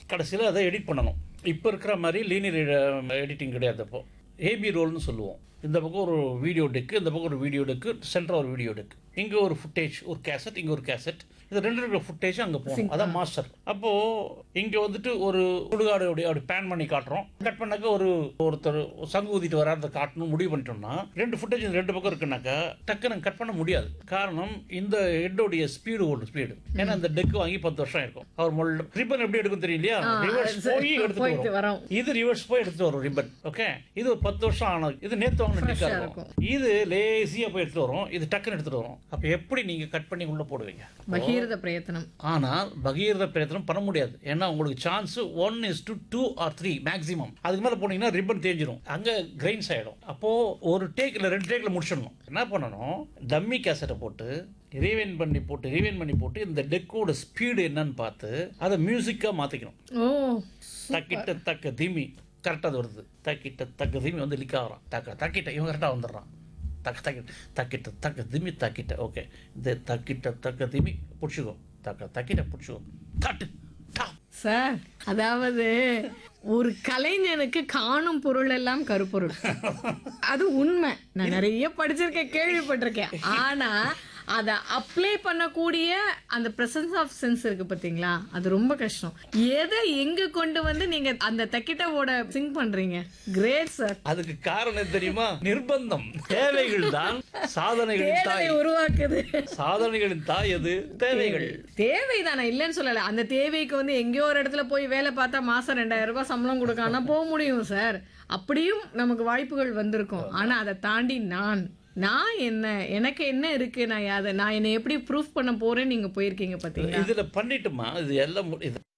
கடைசியில் அதை எடிட் பண்ணணும் இப்போ இருக்கிற மாதிரி லீனியர் எடிட்டிங் கிடையாது அப்போ ஏபி ரோல்னு சொல்லுவோம் இந்த பக்கம் ஒரு வீடியோ டெக்கு இந்த பக்கம் ஒரு வீடியோ டெக்கு சென்டர் ஒரு வீடியோ டெக் இங்கே ஒரு ஃபுட்டேஜ் ஒரு கேசட் இங்கே ஒரு கேசட் இது ரெண்டு இருக்கிற ஃபுட்டேஜ் அங்கே போகணும் அதான் மாஸ்டர் அப்போது இங்கே வந்துட்டு ஒரு சுடுகாடு அப்படி அப்படி பேன் பண்ணி காட்டுறோம் கட் பண்ணாக்க ஒரு ஒருத்தர் சங்கு ஊதிட்டு வராத காட்டணும் முடிவு பண்ணிட்டோம்னா ரெண்டு ஃபுட்டேஜ் ரெண்டு பக்கம் இருக்குனாக்கா டக்குன்னு கட் பண்ண முடியாது காரணம் இந்த ஹெட்டோடைய ஸ்பீடு ஓடும் ஸ்பீடு ஏன்னா இந்த டெக் வாங்கி பத்து வருஷம் இருக்கும் அவர் மொல்ல ரிப்பன் எப்படி எடுக்கும் தெரியலையா ரிவர்ஸ் போய் எடுத்துட்டு போயிட்டு வரும் வரோம் இது ரிவர்ஸ் போய் எடுத்துட்டு வரும் ரிப்பன் ஓகே இது ஒரு பத்து வருஷம் ஆனது இது நேத்து வாங்கின டிக்கா இருக்கும் இது லேசியா போய் எடுத்துட்டு வரும் இது டக்குன்னு எடுத்துட்டு வரும் அப்ப எப்படி நீங்க கட் பண்ணி உள்ள போடுவீங்க பகீரத பிரயத்தனம் ஆனால் பகீரத பிரயத்தனம் பண்ண முடியாது ஏன்னா உங்களுக்கு chance one is to two or three maximum அதுக்கு மேலே போனீங்கன்னா ரிப்பன் தேஞ்சிரும் அங்கே கிரைன்ஸ் ஆகிடும் அப்போது ஒரு டேக்கில் ரெண்டு டேக்கில் முடிச்சிடணும் என்ன பண்ணணும் டம்மி கேசட்டை போட்டு ரீவைன் பண்ணி போட்டு ரீவைன் பண்ணி போட்டு இந்த டெக்கோட ஸ்பீடு என்னன்னு பார்த்து அதை மியூசிக்காக மாற்றிக்கணும் ஓ தக்கிட்ட தக்க திமி கரெக்டாக அது வருது தக்கிட்ட தக்க திமி வந்து லிக் ஆகிறான் தக்க தக்கிட்ட இவன் கரெக்டாக வந்துடுறான் தக்க தக்கிட்ட தக்கிட்ட தக்க திமி தக்கிட்ட ஓகே இந்த தக்கிட்ட தக்க திமி பிடிச்சிக்கோ தக்க தக்கிட்ட பிடிச்சிக்கோ தட்டு டா சார் அதாவது ஒரு கலைஞனுக்கு காணும் பொருள் எல்லாம் கருப்பொருள் அது உண்மை நான் நிறைய படிச்சிருக்கேன் கேள்விப்பட்டிருக்கேன் ஆனா அதை அப்ளை பண்ணக்கூடிய அந்த பிரசன்ஸ் ஆஃப் சென்ஸ் இருக்கு பாத்தீங்களா அது ரொம்ப கஷ்டம் எதை எங்க கொண்டு வந்து நீங்க அந்த தக்கிட்டவோட சிங் பண்றீங்க கிரேட் சார் அதுக்கு காரணம் தெரியுமா நிர்பந்தம் தேவைகள் தான் சாதனைகளின் தாய் தேவை உருவாக்குது சாதனைகளின் தாய் அது தேவைகள் தேவைதானே இல்லைன்னு சொல்லல அந்த தேவைக்கு வந்து எங்கேயோ ஒரு இடத்துல போய் வேலை பார்த்தா மாசம் ரெண்டாயிரம் ரூபாய் சம்பளம் கொடுக்காம போக முடியும் சார் அப்படியும் நமக்கு வாய்ப்புகள் வந்திருக்கும் ஆனா அதை தாண்டி நான் நான் என்ன எனக்கு என்ன இருக்கு நான் அதை நான் என்னை எப்படி ப்ரூஃப் பண்ண போறேன்னு நீங்க போயிருக்கீங்க பாத்தீங்களா இதுல பண்ணிட்டுமா இது எல்லாம் மு- இது